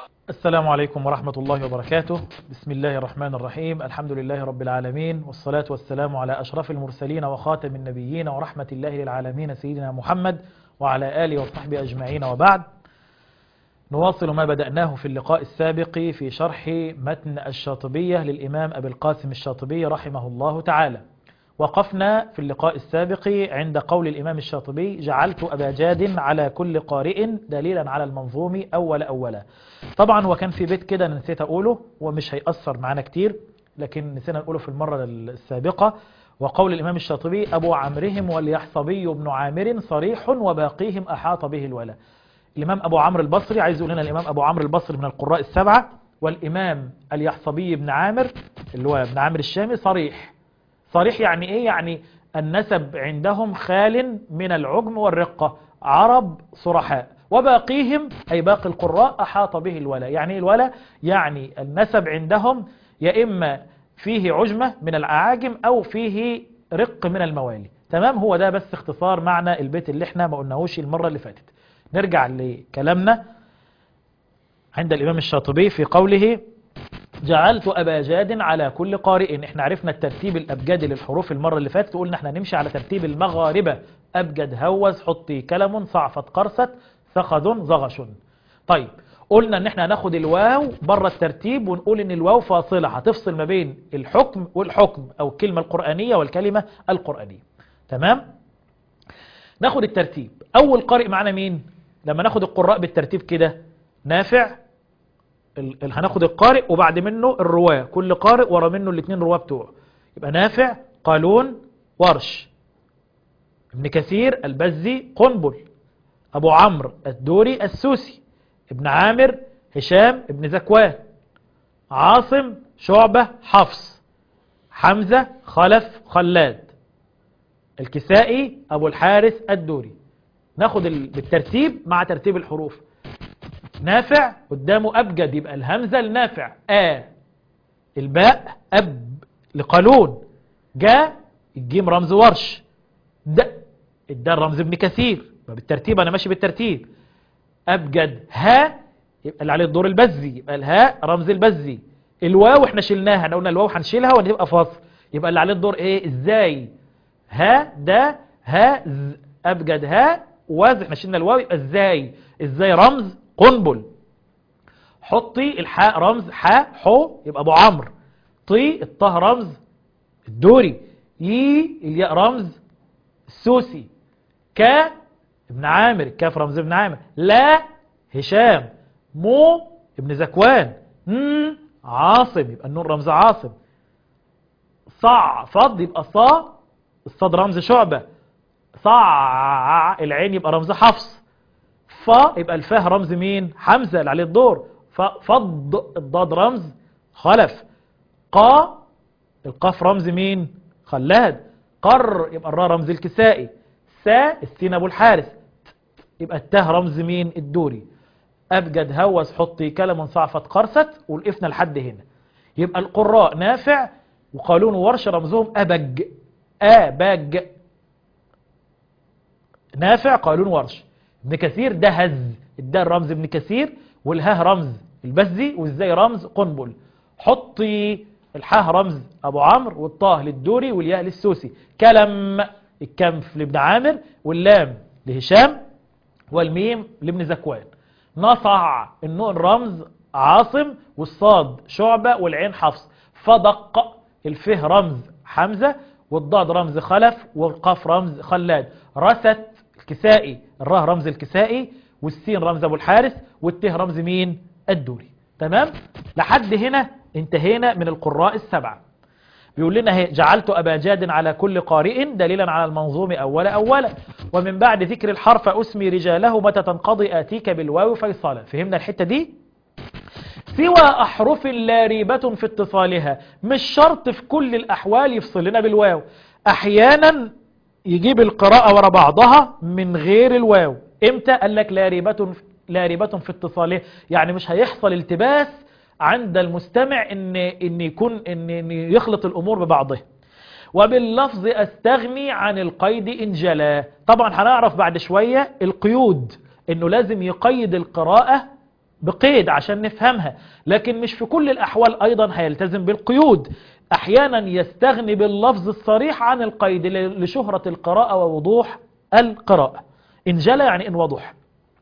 السلام عليكم ورحمة الله وبركاته بسم الله الرحمن الرحيم الحمد لله رب العالمين والصلاة والسلام على أشرف المرسلين وخاتم النبيين ورحمة الله للعالمين سيدنا محمد وعلى آله وصحبه أجمعين وبعد نواصل ما بدأناه في اللقاء السابق في شرح متن الشاطبية للإمام أبي القاسم الشاطبي رحمه الله تعالى وقفنا في اللقاء السابق عند قول الإمام الشاطبي جعلت أبا جاد على كل قارئ دليلا على المنظوم أول أولا طبعا وكان في بيت كده نسيت أقوله ومش هيأثر معنا كتير لكن نسينا نقوله في المرة السابقة وقول الإمام الشاطبي أبو عمرهم واليحصبي بن عامر صريح وباقيهم أحاط به الولا الإمام أبو عمرو البصري عايز يقول لنا الإمام أبو عمرو البصري من القراء السبعة والإمام اليحصبي بن عامر اللي هو ابن عامر الشامي صريح صريح يعني إيه يعني النسب عندهم خال من العجم والرقة عرب صرحاء وباقيهم أي باقي القراء أحاط به الولا يعني الولا يعني النسب عندهم يا إما فيه عجمة من الأعاجم أو فيه رق من الموالي تمام هو ده بس اختصار معنى البيت اللي احنا ما قلناهوش المرة اللي فاتت نرجع لكلامنا عند الإمام الشاطبي في قوله جعلت أبا جاد على كل قارئ احنا عرفنا الترتيب الأبجدي للحروف المرة اللي فاتت وقلنا احنا نمشي على ترتيب المغاربة أبجد هوز حطي كلم صعفت قرصت ثخذ زغش طيب قلنا ان احنا هناخد الواو بره الترتيب ونقول ان الواو فاصلة هتفصل ما بين الحكم والحكم او الكلمة القرآنية والكلمة القرآنية تمام ناخد الترتيب اول قارئ معنا مين لما ناخد القراء بالترتيب كده نافع ال... ال... هناخد القارئ وبعد منه الرواة كل قارئ ورا منه الاثنين رواة بتوعه يبقى نافع قالون ورش ابن كثير البزي قنبل ابو عمرو الدوري السوسي ابن عامر هشام ابن زكوان عاصم شعبة حفص حمزة خلف خلاد الكسائي ابو الحارث الدوري ناخد بالترتيب مع ترتيب الحروف نافع قدامه أبجد يبقى الهمزة النافع آ الباء أب لقالون جاء الجيم رمز ورش د الدال رمز ابن كثير بالترتيب أنا ماشي بالترتيب أبجد ها يبقى اللي عليه الدور البزي يبقى الهاء رمز البزي الواو احنا شلناها احنا قلنا الواو هنشيلها وهتبقى فاصل يبقى اللي عليه الدور ايه ازاي ها ده ها ز أبجد ها واز احنا شلنا الواو يبقى ازاي ازاي رمز قنبل حطي الحاء رمز حاء حو يبقى ابو عمرو طي الطه رمز الدوري يي الياء رمز السوسي ك ابن عامر الكاف رمز ابن عامر لا هشام مو ابن زكوان ن عاصم يبقى النون رمز عاصم صع فض يبقى صا الصاد رمز شعبة صع العين يبقى رمز حفص ف يبقى الفاه رمز مين حمزة اللي عليه الدور فض الضاد رمز خلف قا القاف رمز مين خلاد قر يبقى الراء رمز الكسائي سا السين ابو الحارث يبقى التاه رمز مين الدوري ابجد هوس حطي كلم صعفت قرست والقفنا لحد هنا يبقى القراء نافع وقالون ورش رمزهم ابج ابج نافع قالون ورش ابن كثير ده هز الدال رمز ابن كثير والهاه رمز البزي والزاي رمز قنبل حطي الحاه رمز ابو عمرو والطاه للدوري والياء للسوسي كلم الكنف لابن عامر واللام لهشام والميم لابن زكوان نصع النون رمز عاصم والصاد شعبة والعين حفص فدق الفه رمز حمزة والضاد رمز خلف والقاف رمز خلاد رست الكسائي الراه رمز الكسائي والسين رمز ابو الحارث والته رمز مين الدوري تمام لحد هنا انتهينا من القراء السبعة بيقول لنا هي جعلت أبا جاد على كل قارئ دليلا على المنظوم أولا أولا ومن بعد ذكر الحرف أسمي رجاله متى تنقضي آتيك بالواو فيصالا فهمنا الحتة دي سوى أحرف لا ريبة في اتصالها مش شرط في كل الأحوال يفصل لنا بالواو أحيانا يجيب القراءة ورا بعضها من غير الواو امتى قال لك لا ريبة لا ريبة في اتصالها يعني مش هيحصل التباس عند المستمع ان ان يكون ان, إن يخلط الامور ببعضها وباللفظ استغني عن القيد ان جلا طبعا هنعرف بعد شوية القيود انه لازم يقيد القراءة بقيد عشان نفهمها لكن مش في كل الأحوال أيضا هيلتزم بالقيود أحيانا يستغني باللفظ الصريح عن القيد لشهرة القراءة ووضوح القراءة إن جلى يعني إن وضح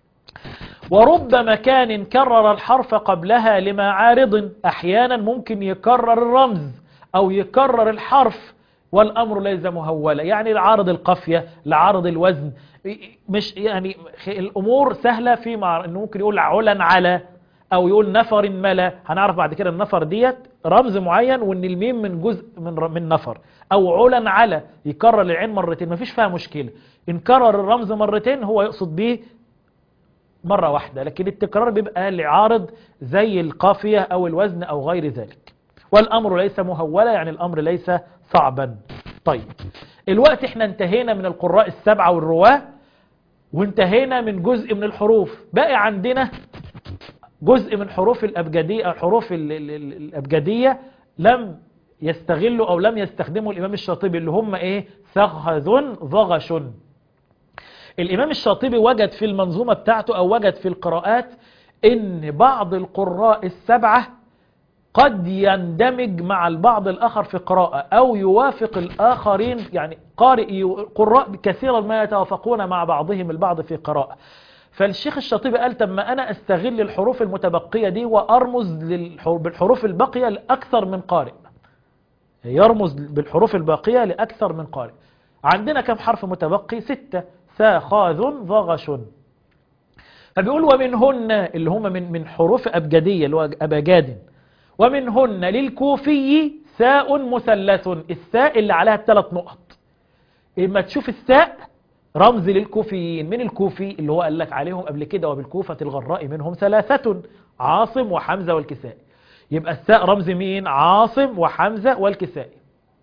ورب مكان كرر الحرف قبلها لما عارض أحيانا ممكن يكرر الرمز أو يكرر الحرف والأمر ليس مهولا يعني العارض القافية العارض الوزن مش يعني الأمور سهلة في مع إنه ممكن يقول علا على أو يقول نفر ملا هنعرف بعد كده النفر ديت رمز معين وإن الميم من جزء من من نفر أو علا على يكرر العين مرتين مفيش فيها مشكلة إن كرر الرمز مرتين هو يقصد به مرة واحدة لكن التكرار بيبقى لعارض زي القافية أو الوزن أو غير ذلك والأمر ليس مهولا يعني الأمر ليس صعبا طيب الوقت احنا انتهينا من القراء السبعة والرواة وانتهينا من جزء من الحروف باقي عندنا جزء من حروف الأبجدية الحروف ال- ال- ال- الأبجدية لم يستغلوا أو لم يستخدموا الإمام الشاطبي اللي هم إيه ثغذ ضغش الإمام الشاطبي وجد في المنظومة بتاعته أو وجد في القراءات إن بعض القراء السبعة قد يندمج مع البعض الآخر في قراءة أو يوافق الآخرين يعني قارئ قراء كثيرا ما يتوافقون مع بعضهم البعض في قراءة فالشيخ الشاطبي قال طب ما أنا أستغل الحروف المتبقية دي وأرمز للحر- بالحروف الباقية لأكثر من قارئ يرمز بالحروف الباقية لأكثر من قارئ عندنا كم حرف متبقي ستة ساخاذ ضغش فبيقول ومنهن اللي هم من من حروف أبجدية اللي هو أبجاد ومنهن للكوفي ساء مثلث الساء اللي عليها الثلاث نقط اما تشوف الساء رمز للكوفيين من الكوفي اللي هو قال لك عليهم قبل كده وبالكوفة الغراء منهم ثلاثة عاصم وحمزة والكسائي يبقى الساء رمز مين عاصم وحمزة والكسائي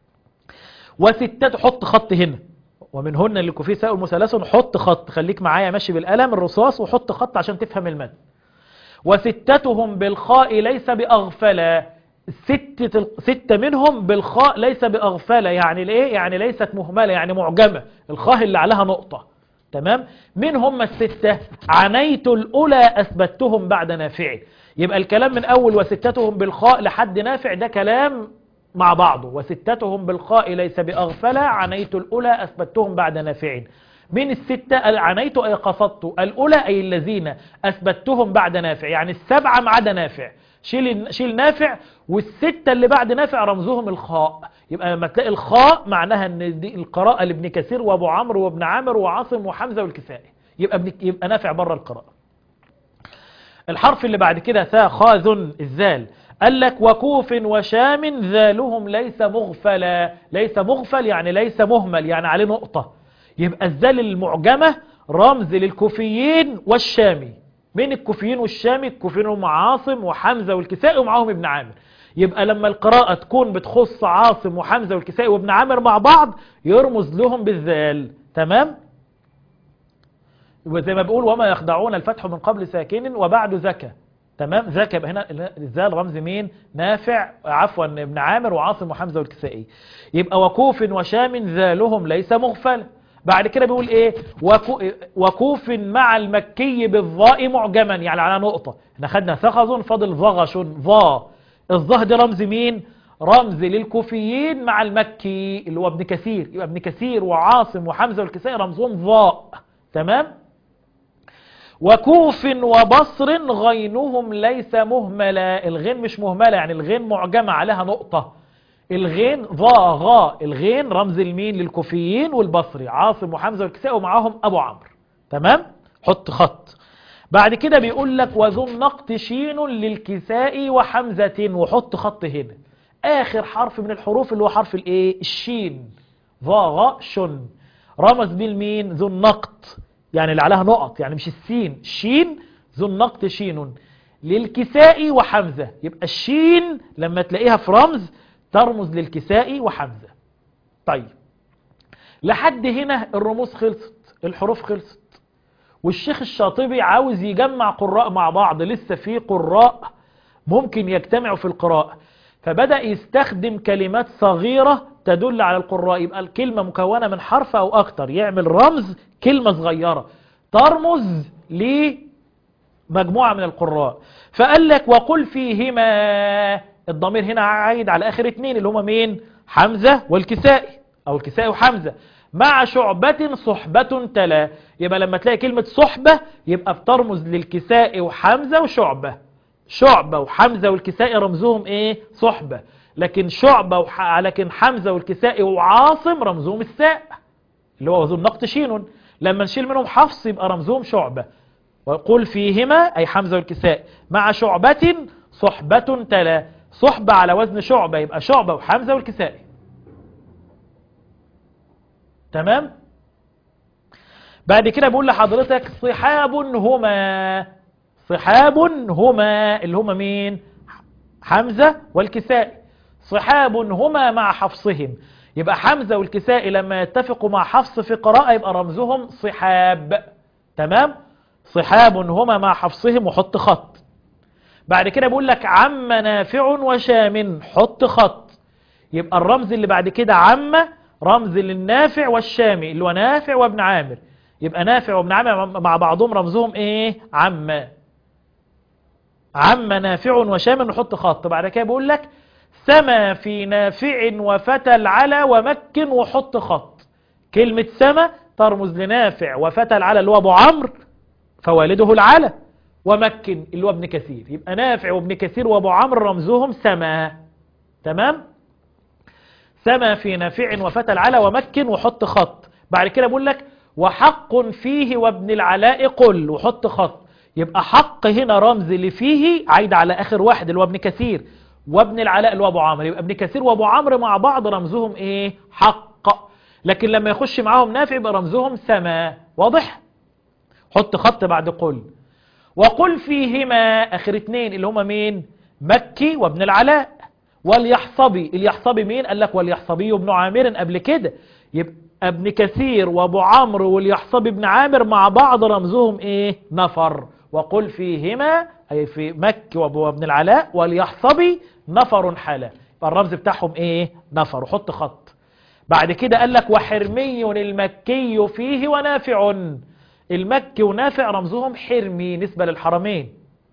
وستة حط خط هنا ومنهن للكوفي ساء المثلث حط خط خليك معايا ماشي بالقلم الرصاص وحط خط عشان تفهم المد وستتهم بالخاء ليس بأغفلة ستة, ستة منهم بالخاء ليس بأغفلة يعني ليه يعني ليست مهملة يعني معجمة الخاء اللي عليها نقطة تمام من هم الستة عنيت الأولى أثبتهم بعد نافع يبقى الكلام من أول وستتهم بالخاء لحد نافع ده كلام مع بعضه وستتهم بالخاء ليس بأغفلة عنيت الأولى أثبتهم بعد نافع من الستة عنيت أي قصدت الأولى أي الذين أثبتهم بعد نافع يعني السبعة ما عدا نافع شيل شيل نافع والستة اللي بعد نافع رمزهم الخاء يبقى لما تلاقي الخاء معناها ان دي القراءة لابن كثير وابو عمرو وابن عامر وعاصم وحمزة والكسائي يبقى ابن يبقى نافع بره القراءة الحرف اللي بعد كده ثا خاذ الذال قال لك وكوف وشام ذالهم ليس مغفلا ليس مغفل يعني ليس مهمل يعني عليه نقطة يبقى الذال المعجمة رمز للكوفيين والشامي من الكوفيين والشامي الكوفيين هم عاصم وحمزة والكسائي ومعاهم ابن عامر يبقى لما القراءة تكون بتخص عاصم وحمزة والكسائي وابن عامر مع بعض يرمز لهم بالذال تمام وزي ما بيقول وما يخدعون الفتح من قبل ساكن وبعد زكى تمام زكى يبقى هنا الذال رمز مين نافع عفوا ابن عامر وعاصم وحمزة والكسائي يبقى وكوف وشام ذالهم ليس مغفل بعد كده بيقول ايه وكو وكوف مع المكي بالظاء معجما يعني على نقطة احنا خدنا ثخذ فاضل ضغش ظا الظه ده رمز مين رمز للكوفيين مع المكي اللي هو ابن كثير يبقى ابن كثير وعاصم وحمزة والكسائي رمزهم ظاء تمام وكوف وبصر غينهم ليس مهملا الغين مش مهملة يعني الغين معجمة عليها نقطة الغين ضا غا الغين رمز المين للكوفيين والبصري عاصم وحمزة والكسائي ومعاهم أبو عمرو تمام حط خط بعد كده بيقول لك وذو النقط شين للكساء وحمزة وحط خط هنا آخر حرف من الحروف اللي هو حرف الايه الشين ضاغ شن رمز بيه المين ذو النقط يعني اللي عليها نقط يعني مش السين شين ذو النقط شين للكساء وحمزة يبقى الشين لما تلاقيها في رمز ترمز للكساء وحمزة طيب لحد هنا الرموز خلصت الحروف خلصت والشيخ الشاطبي عاوز يجمع قراء مع بعض لسه في قراء ممكن يجتمعوا في القراءة فبدأ يستخدم كلمات صغيرة تدل على القراء يبقى الكلمة مكونة من حرف أو أكتر يعمل رمز كلمة صغيرة ترمز مجموعة من القراء فقال لك وقل فيهما الضمير هنا عايد على آخر اتنين اللي هما مين حمزة والكسائي أو الكسائي وحمزة مع شعبة صحبة تلا يبقى لما تلاقي كلمة صحبة يبقى بترمز للكسائي وحمزة وشعبة شعبة وحمزة والكسائي رمزهم ايه صحبة لكن شعبة وح... لكن حمزة والكسائي وعاصم رمزهم الساء اللي هو وزن نقط شين لما نشيل منهم حفص يبقى رمزهم شعبة وقل فيهما أي حمزة والكساء مع شعبة صحبة تلا صحبة على وزن شعبة يبقى شعبة وحمزة والكساء تمام بعد كده بقول لحضرتك صحاب هما صحاب هما اللي هما مين حمزة والكساء صحاب هما مع حفصهم يبقى حمزة والكساء لما يتفقوا مع حفص في قراءة يبقى رمزهم صحاب تمام صحاب هما مع حفصهم وحط خط بعد كده بيقول لك عم نافع وشام حط خط يبقى الرمز اللي بعد كده عم رمز للنافع والشامي اللي هو نافع وابن عامر يبقى نافع وابن عامر مع بعضهم رمزهم ايه عم عم نافع وشام نحط خط بعد كده بيقول لك سما في نافع وفتى العلا ومكن وحط خط كلمة سما ترمز لنافع وفتى العلا اللي هو ابو عمرو فوالده العلا ومكن اللي هو ابن كثير يبقى نافع وابن كثير وابو عمرو رمزهم سما تمام سما في نافع وفتى العلا ومكن وحط خط بعد كده بقول لك وحق فيه وابن العلاء قل وحط خط يبقى حق هنا رمز اللي فيه عايد على اخر واحد اللي هو ابن كثير وابن العلاء اللي هو ابو عمرو يبقى ابن كثير وابو عمرو مع بعض رمزهم ايه حق لكن لما يخش معاهم نافع يبقى رمزهم سما واضح حط خط بعد قل وقل فيهما اخر اتنين اللي هما مين مكي وابن العلاء واليحصبي اليحصبي مين قال لك واليحصبي ابن عامر قبل كده يبقى ابن كثير وابو عمرو واليحصبي ابن عامر مع بعض رمزهم ايه نفر وقل فيهما اي في مكي وابن العلاء واليحصبي نفر حلا يبقى الرمز بتاعهم ايه نفر وحط خط بعد كده قال لك وحرمي المكي فيه ونافع المكي ونافع رمزهم حرمي نسبة للحرمين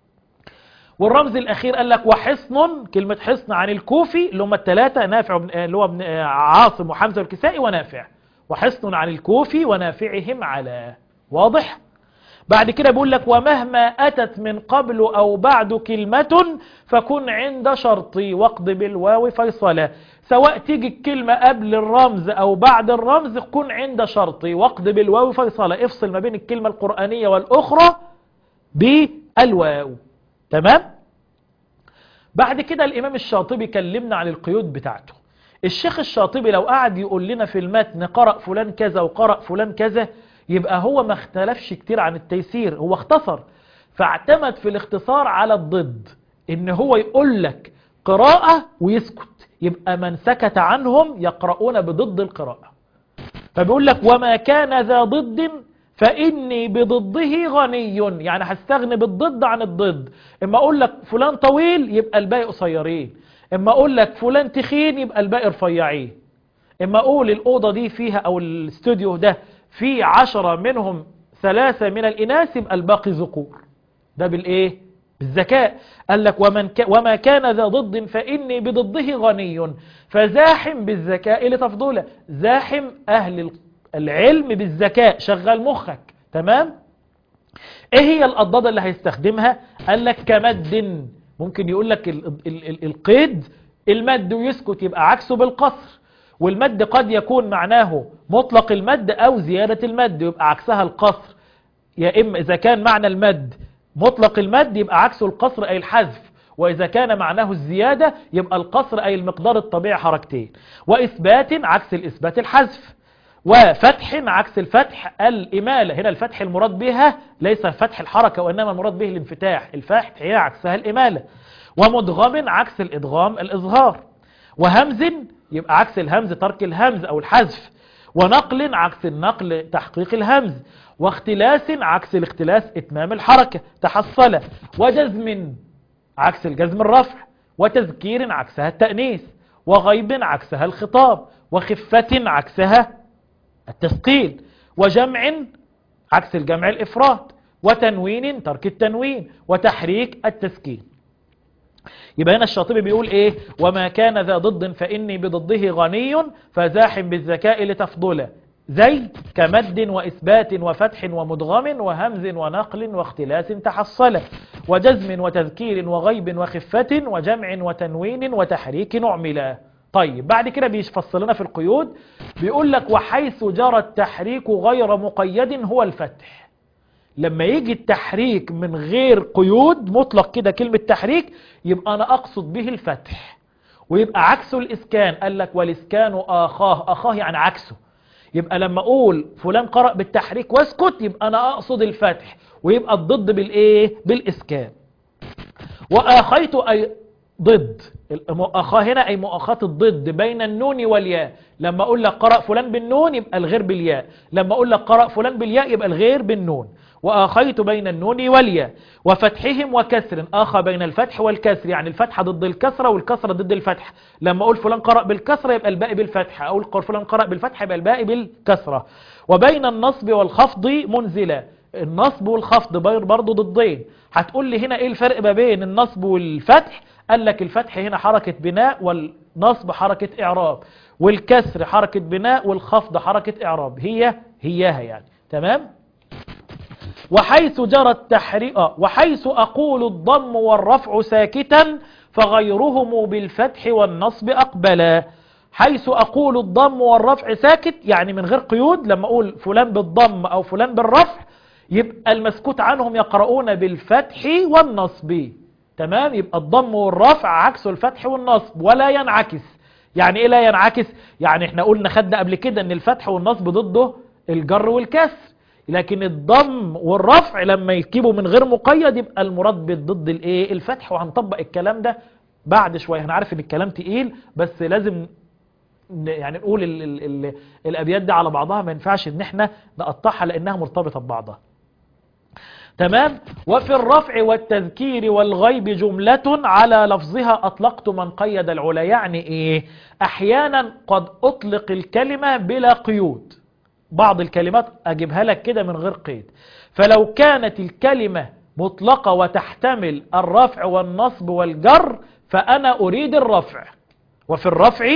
والرمز الأخير قال لك وحصن كلمة حصن عن الكوفي اللي هم الثلاثة نافع اللي هو ابن عاصم وحمزة والكسائي ونافع وحصن عن الكوفي ونافعهم على واضح بعد كده بيقول لك ومهما أتت من قبل أو بعد كلمة فكن عند شرطي واقض بالواو فيصلا سواء تيجي الكلمة قبل الرمز أو بعد الرمز كن عند شرطي واقض بالواو فيصلا افصل ما بين الكلمة القرآنية والأخرى بالواو تمام بعد كده الإمام الشاطبي كلمنا عن القيود بتاعته الشيخ الشاطبي لو قعد يقول لنا في المتن قرأ فلان كذا وقرأ فلان كذا يبقى هو ما اختلفش كتير عن التيسير هو اختصر فاعتمد في الاختصار على الضد ان هو يقول لك قراءة ويسكت يبقى من سكت عنهم يقرؤون بضد القراءة فبيقول لك وما كان ذا ضد فإني بضده غني يعني هستغني بالضد عن الضد اما اقول لك فلان طويل يبقى الباقي قصيرين اما اقول لك فلان تخين يبقى الباقي رفيعين اما اقول الأوضة دي فيها او الاستوديو ده في عشرة منهم ثلاثة من الإناث يبقى الباقي ذكور ده بالإيه بالذكاء قال لك ومن ك... وما كان ذا ضد فإني بضده غني فزاحم بالذكاء لتفضله زاحم أهل العلم بالذكاء شغل مخك تمام ايه هي الأضداد اللي هيستخدمها قال لك كمد ممكن يقول لك ال... ال... ال... القيد المد ويسكت يبقى عكسه بالقصر والمد قد يكون معناه مطلق المد أو زيادة المد يبقى عكسها القصر يا إما إذا كان معنى المد مطلق المد يبقى عكسه القصر أي الحذف وإذا كان معناه الزيادة يبقى القصر أي المقدار الطبيعي حركتين وإثبات عكس الإثبات الحذف وفتح عكس الفتح الإمالة هنا الفتح المراد بها ليس فتح الحركة وإنما المراد به الانفتاح الفتح هي عكسها الإمالة ومدغم عكس الإدغام الإظهار وهمز يبقى عكس الهمز ترك الهمز او الحذف ونقل عكس النقل تحقيق الهمز واختلاس عكس الاختلاس اتمام الحركة تحصل وجزم عكس الجزم الرفع وتذكير عكسها التأنيث وغيب عكسها الخطاب وخفة عكسها التثقيل وجمع عكس الجمع الإفراد وتنوين ترك التنوين وتحريك التسكين يبقى هنا الشاطبي بيقول ايه وما كان ذا ضد فإني بضده غني فزاحم بالذكاء لتفضله زي كمد وإثبات وفتح ومدغم وهمز ونقل واختلاس تحصل وجزم وتذكير وغيب وخفة وجمع وتنوين وتحريك نعملا طيب بعد كده بيفصل لنا في القيود بيقول لك وحيث جرى التحريك غير مقيد هو الفتح لما يجي التحريك من غير قيود مطلق كده كلمة تحريك يبقى أنا أقصد به الفتح ويبقى عكسه الإسكان قال لك والإسكان آخاه آخاه يعني عكسه يبقى لما أقول فلان قرأ بالتحريك واسكت يبقى أنا أقصد الفتح ويبقى الضد بالإيه بالإسكان وآخيت أي ضد المؤاخاة هنا أي مؤاخاة الضد بين النون والياء لما أقول لك قرأ فلان بالنون يبقى الغير بالياء لما أقول لك قرأ فلان بالياء يبقى الغير بالنون وآخيت بين النون والياء وفتحهم وكسر آخى بين الفتح والكسر يعني الفتحة ضد الكسرة والكسرة ضد الفتح لما أقول فلان قرأ بالكسرة يبقى الباقي بالفتح أقول فلان قرأ بالفتح يبقى الباقي بالكسرة وبين النصب والخفض منزلا النصب والخفض برضه ضدين هتقول لي هنا ايه الفرق ما بين النصب والفتح قال لك الفتح هنا حركة بناء والنصب حركة إعراب والكسر حركة بناء والخفض حركة إعراب هي هياها يعني تمام وحيث جرى التحريق وحيث أقول الضم والرفع ساكتا فغيرهم بالفتح والنصب أقبلا حيث أقول الضم والرفع ساكت يعني من غير قيود لما أقول فلان بالضم أو فلان بالرفع يبقى المسكوت عنهم يقرؤون بالفتح والنصب تمام يبقى الضم والرفع عكس الفتح والنصب ولا ينعكس يعني ايه لا ينعكس يعني احنا قلنا خدنا قبل كده ان الفتح والنصب ضده الجر والكسر لكن الضم والرفع لما يكيبوا من غير مقيد يبقى المراد ضد الايه الفتح وهنطبق الكلام ده بعد شويه انا عارف ان الكلام تقيل بس لازم يعني نقول ال ال ال الابيات دي على بعضها ما ينفعش ان احنا نقطعها لانها مرتبطه ببعضها تمام وفي الرفع والتذكير والغيب جملة على لفظها أطلقت من قيد العلا يعني إيه أحيانا قد أطلق الكلمة بلا قيود بعض الكلمات أجيبها لك كده من غير قيد فلو كانت الكلمة مطلقة وتحتمل الرفع والنصب والجر فأنا أريد الرفع وفي الرفع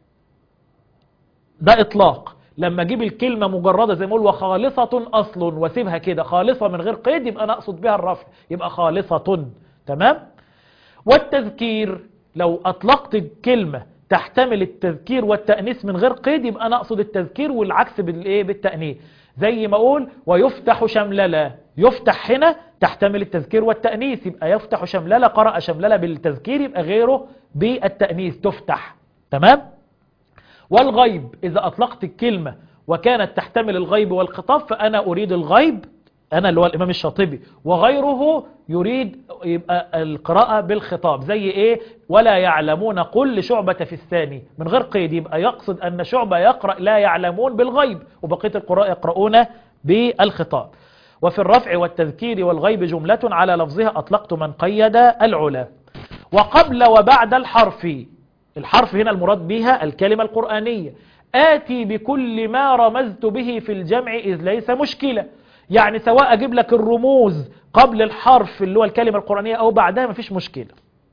ده إطلاق لما اجيب الكلمة مجردة زي ما اقول وخالصة أصل واسيبها كده خالصة من غير قيد يبقى أنا أقصد بها الرفع يبقى خالصة تمام والتذكير لو أطلقت الكلمة تحتمل التذكير والتأنيث من غير قيد يبقى أنا أقصد التذكير والعكس بالإيه بالتأنيث زي ما أقول ويفتح شمللا يفتح هنا تحتمل التذكير والتأنيث يبقى يفتح شمللا قرأ شمللا بالتذكير يبقى غيره بالتأنيث تفتح تمام والغيب إذا أطلقت الكلمة وكانت تحتمل الغيب والخطاب فأنا أريد الغيب أنا اللي هو الإمام الشاطبي وغيره يريد يبقى القراءة بالخطاب زي إيه ولا يعلمون قل لشعبة في الثاني من غير قيد يبقى يقصد أن شعبة يقرأ لا يعلمون بالغيب وبقية القراء يقرؤون بالخطاب وفي الرفع والتذكير والغيب جملة على لفظها أطلقت من قيد العلا وقبل وبعد الحرف الحرف هنا المراد بها الكلمة القرآنية آتي بكل ما رمزت به في الجمع إذ ليس مشكلة يعني سواء أجيب لك الرموز قبل الحرف اللي هو الكلمة القرآنية أو بعدها مفيش مشكلة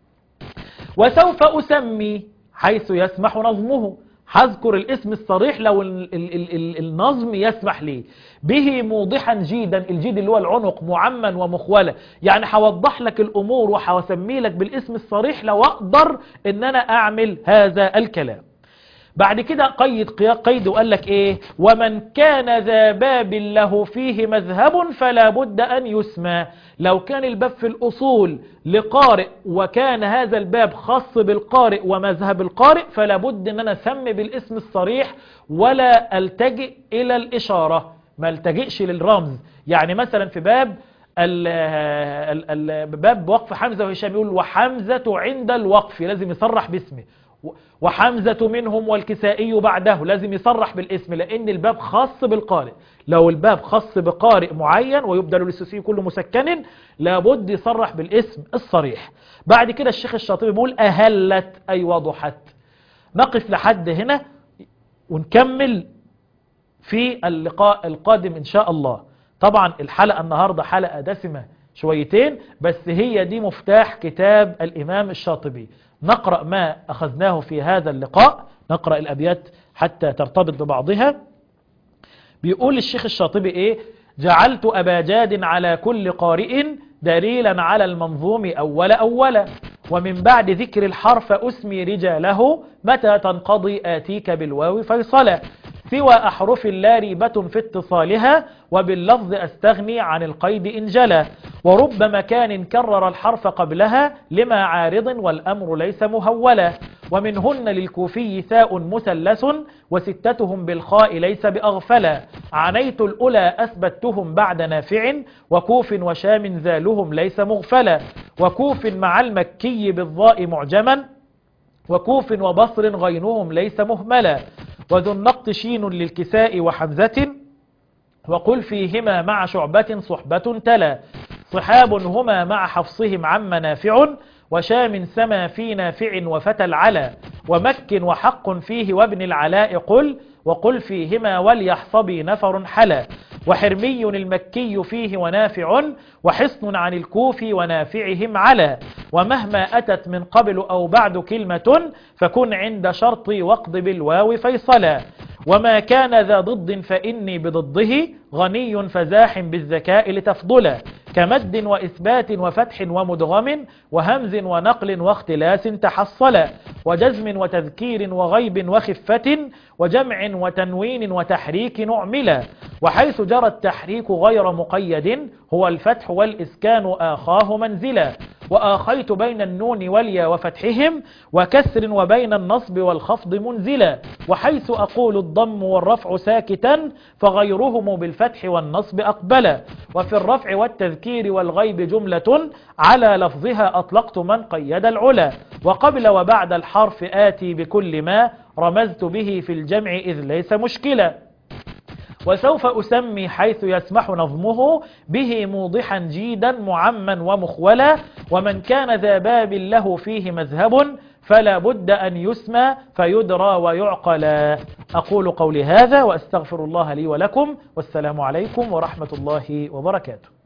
وسوف أسمي حيث يسمح نظمه هذكر الاسم الصريح لو ال ال ال ال النظم يسمح لي به موضحا جيدا الجيد اللي هو العنق معما ومخولة يعني هوضح لك الأمور وهسمي لك بالاسم الصريح لو أقدر ان أنا أعمل هذا الكلام بعد كده قيد قيد وقال لك ايه ومن كان ذا باب له فيه مذهب فلا بد ان يسمى لو كان الباب في الاصول لقارئ وكان هذا الباب خاص بالقارئ ومذهب القارئ فلا بد ان انا اسمي بالاسم الصريح ولا التجئ الى الاشارة ما التجئش للرمز يعني مثلا في باب ال ال ال باب وقف حمزة وهشام يقول وحمزة عند الوقف لازم يصرح باسمه وحمزة منهم والكسائي بعده لازم يصرح بالاسم لأن الباب خاص بالقارئ لو الباب خاص بقارئ معين ويبدل للسوسي كله مسكن لابد يصرح بالاسم الصريح بعد كده الشيخ الشاطبي بيقول أهلت أي وضحت نقف لحد هنا ونكمل في اللقاء القادم إن شاء الله طبعا الحلقة النهاردة حلقة دسمة شويتين بس هي دي مفتاح كتاب الإمام الشاطبي نقرأ ما أخذناه في هذا اللقاء نقرأ الأبيات حتى ترتبط ببعضها بيقول الشيخ الشاطبي إيه جعلت أبا جاد على كل قارئ دليلا على المنظوم أول أولا ومن بعد ذكر الحرف أسمي رجاله متى تنقضي آتيك بالواو فيصلا سوى أحرف لا ريبة في اتصالها وباللفظ أستغني عن القيد إن جلا ورب مكان كرر الحرف قبلها لما عارض والأمر ليس مهولا ومنهن للكوفي ثاء مثلث وستتهم بالخاء ليس بأغفلا عنيت الأولى أثبتهم بعد نافع وكوف وشام ذالهم ليس مغفلا وكوف مع المكي بالضاء معجما وكوف وبصر غينهم ليس مهملا وذو النقط شين للكساء وحمزة وقل فيهما مع شعبة صحبة تلا صحاب هما مع حفصهم عم نافع وشام سما في نافع وفتى العلا ومك وحق فيه وابن العلاء قل وقل فيهما وليحصبي نفر حلا وحرمي المكي فيه ونافع وحصن عن الكوف ونافعهم على ومهما أتت من قبل أو بعد كلمة فكن عند شرط وقض بالواو فيصلا وما كان ذا ضد فإني بضده غني فزاح بالذكاء لتفضلا كمد وإثبات وفتح ومدغم وهمز ونقل واختلاس تحصلا وجزم وتذكير وغيب وخفة وجمع وتنوين وتحريك نعملا وحيث جرى التحريك غير مقيد هو الفتح والإسكان آخاه منزلا وآخيت بين النون واليا وفتحهم وكسر وبين النصب والخفض منزلا وحيث أقول الضم والرفع ساكتا فغيرهم بالفتح والنصب أقبلا وفي الرفع والتذكير والغيب جملة على لفظها أطلقت من قيد العلا وقبل وبعد الحرف آتي بكل ما رمزت به في الجمع إذ ليس مشكلا وسوف أسمي حيث يسمح نظمه به موضحا جيدا معما ومخولا ومن كان ذا باب له فيه مذهب فلا بد أن يسمى فيدرى ويعقلا أقول قولي هذا وأستغفر الله لي ولكم والسلام عليكم ورحمة الله وبركاته